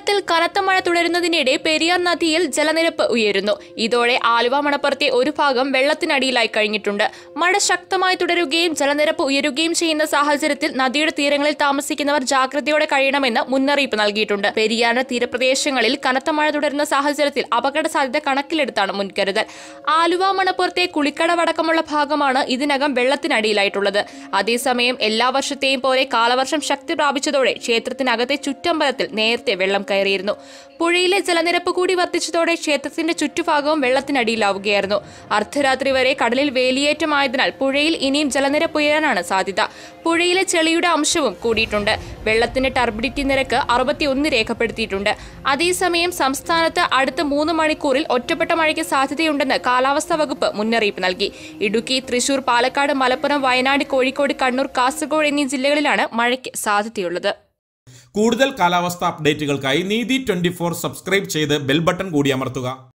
കേരളത്തിൽ കനത്ത മഴ തുടരുന്നതിനിടെ പെരിയാർ നദിയിൽ ജലനിരപ്പ് ഉയരുന്നു ഇതോടെ ആലുവ മണപ്പുറത്തെ ഒരു ഭാഗം വെള്ളത്തിനടിയിലായി കഴിഞ്ഞിട്ടുണ്ട് മഴ ശക്തമായി തുടരുകയും ജലനിരപ്പ് ഉയരുകയും ചെയ്യുന്ന സാഹചര്യത്തിൽ നദിയുടെ തീരങ്ങളിൽ താമസിക്കുന്നവർ ജാഗ്രതയോടെ കഴിയണമെന്ന് മുന്നറിയിപ്പ് നൽകിയിട്ടുണ്ട് പെരിയാറിന്റെ തീരപ്രദേശങ്ങളിൽ കനത്ത മഴ തുടരുന്ന സാഹചര്യത്തിൽ അപകട സാധ്യത കണക്കിലെടുത്താണ് മുൻകരുതൽ ആലുവ മണപ്പുറത്തെ കുളിക്കടവടക്കമുള്ള ഭാഗമാണ് ഇതിനകം വെള്ളത്തിനടിയിലായിട്ടുള്ളത് അതേസമയം എല്ലാ വർഷത്തെയും പോലെ കാലവർഷം ശക്തി പ്രാപിച്ചതോടെ ക്ഷേത്രത്തിനകത്തെ ചുറ്റമ്പലത്തിൽ നേരത്തെ വെള്ളം കയറിയിരുന്നു പുഴയിലെ ജലനിരപ്പ് കൂടി വർദ്ധിച്ചതോടെ ക്ഷേത്രത്തിന്റെ ചുറ്റുഭാഗവും വെള്ളത്തിനടിയിലാവുകയായിരുന്നു അർദ്ധരാത്രി വരെ കടലിൽ വേലിയേറ്റമായതിനാൽ പുഴയിൽ ഇനിയും ജലനിരപ്പ് ഉയരാനാണ് സാധ്യത പുഴയിലെ ചെളിയുടെ അംശവും കൂടിയിട്ടുണ്ട് വെള്ളത്തിന്റെ ടർബിഡിറ്റി നിരക്ക് അറുപത്തിയൊന്ന് രേഖപ്പെടുത്തിയിട്ടുണ്ട് അതേസമയം സംസ്ഥാനത്ത് അടുത്ത മൂന്ന് മണിക്കൂറിൽ ഒറ്റപ്പെട്ട മഴയ്ക്ക് സാധ്യതയുണ്ടെന്ന് കാലാവസ്ഥാ വകുപ്പ് മുന്നറിയിപ്പ് നൽകി ഇടുക്കി തൃശൂർ പാലക്കാട് മലപ്പുറം വയനാട് കോഴിക്കോട് കണ്ണൂർ കാസർഗോഡ് എന്നീ ജില്ലകളിലാണ് മഴയ്ക്ക് സാധ്യതയുള്ളത് കൂടുതൽ കാലാവസ്ഥ അപ്ഡേറ്റുകൾക്കായി നീതി ട്വന്റി ഫോർ സബ്സ്ക്രൈബ് ചെയ്ത് ബെൽ ബട്ടൺ കൂടി അമർത്തുക